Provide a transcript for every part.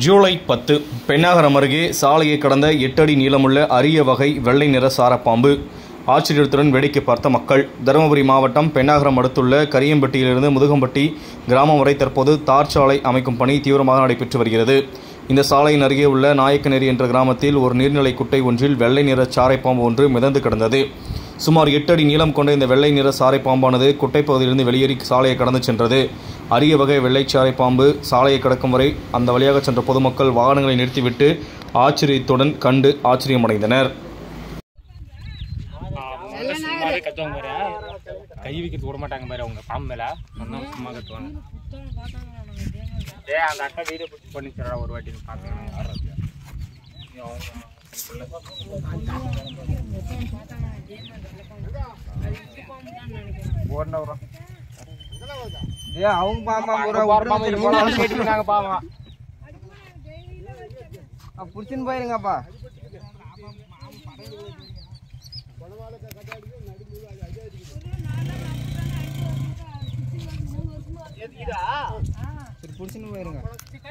ஜூலை பத்து பெண்ணாகரம் அருகே சாலையை கடந்த எட்டு அடி நீளமுள்ள அரிய வகை வெள்ளை நிற சாரப்பாம்பு ஆச்சரியத்துடன் வேடிக்கை பார்த்த மக்கள் தருமபுரி மாவட்டம் பெண்ணாகரம் அடுத்துள்ள கரியம்பட்டியிலிருந்து முதுகம்பட்டி கிராமம் வரை தற்போது தார் சாலை அமைக்கும் பணி தீவிரமாக நடைபெற்று வருகிறது இந்த சாலையின் அருகே உள்ள நாயக்கநேரி என்ற கிராமத்தில் ஒரு நீர்நிலை குட்டை ஒன்றில் வெள்ளை நிற சாரைப்பாம்பு ஒன்று மிதந்து கிடந்தது சுமார் எட்டு அடி நீளம் கொண்ட இந்த வெள்ளை நிற சாரை பாம்பானது குட்டை பகுதியிலிருந்து வெளியேறி சாலையை கடந்து சென்றது அரிய வகை வெள்ளைச்சாரை பாம்பு சாலையை கடக்கும் வரை அந்த வழியாக சென்ற பொதுமக்கள் வாகனங்களை நிறுத்திவிட்டு ஆச்சரியத்துடன் கண்டு ஆச்சரியமடைந்தனர் அவங்க சும்மாவே கத்துவாங்க பாரு கை வைக்கிறது விட மாட்டாங்க பாரு அவங்க பாம்பு மேல சொன்னா சும்மா கத்துவாங்க ஏ அந்த அக்கா வீடியோ பிடிச்சி பண்ணிச்சுடா ஒரு வாட்டி பார்க்கணும் ஏய் அவங்க பாம்பா ஒரு கேட்டுருக்காங்க பாவம் புடிச்சுன்னு போயிருங்கப்பா சரி புடிச்சுன்னு போயிருங்க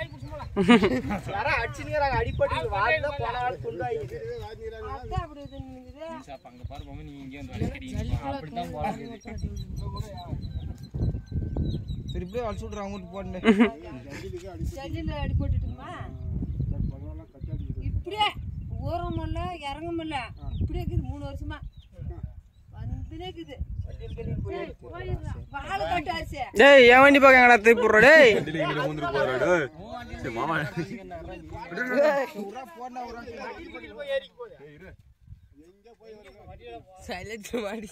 அங்க பாரு பாம்பு நீங்க இங்கே வந்து வலிக்கிறீங்க அப்படிதான் போறது சரி இப்படியே அடிச்சு விட்ற அவங்ககிட்ட போட்டு செல்லில் அடி போட்டுட்டுமா இப்படியே ஊரம் இல்ல இறங்கும் இல்ல இப்படியே இருக்குது மூணு வருஷமா வந்துனே இருக்குது வாழை கட்டாச்சு டேய் என் வண்டி பக்கம் எங்கடா திருப்பி விட்ற டேய் சைலண்ட் மாடி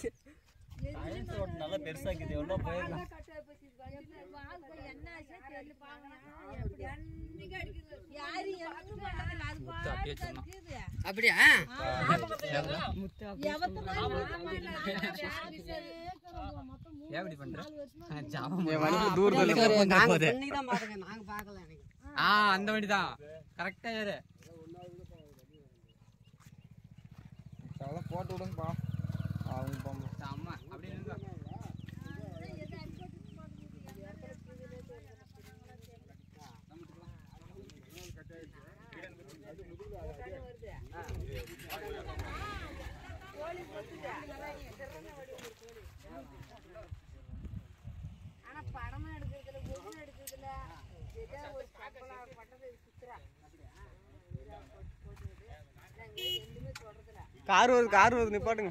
அப்படியா என் வண்டி தூரத்தில் நாங்க பாக்கல எனக்கு ஆ அந்த வண்டி தான் கரெக்டா ஏறு போட்டு விடுங்கப்பா அவங்க பாம்பு அம்மா அப்படியே நின்று ஆனா படமா எடுக்கிறதுல பொண்ணு எடுக்கிறதுல ஏதோ ஒரு கப்பலா பட்டது சுத்துறா எதுவுமே சொல்றதுல கார் வருது கார் வருது நிப்பாட்டுங்க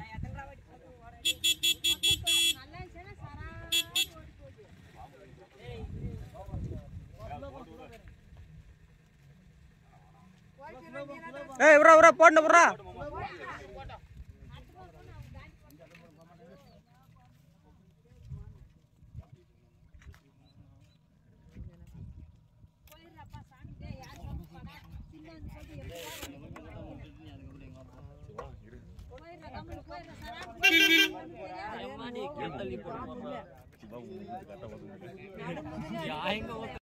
நல்லா இருந்துச்சுன்னா சரான்னு ஓடி போகுது ஏய் விட்றா விட்றா போட்டு விட்றா போயிடுறா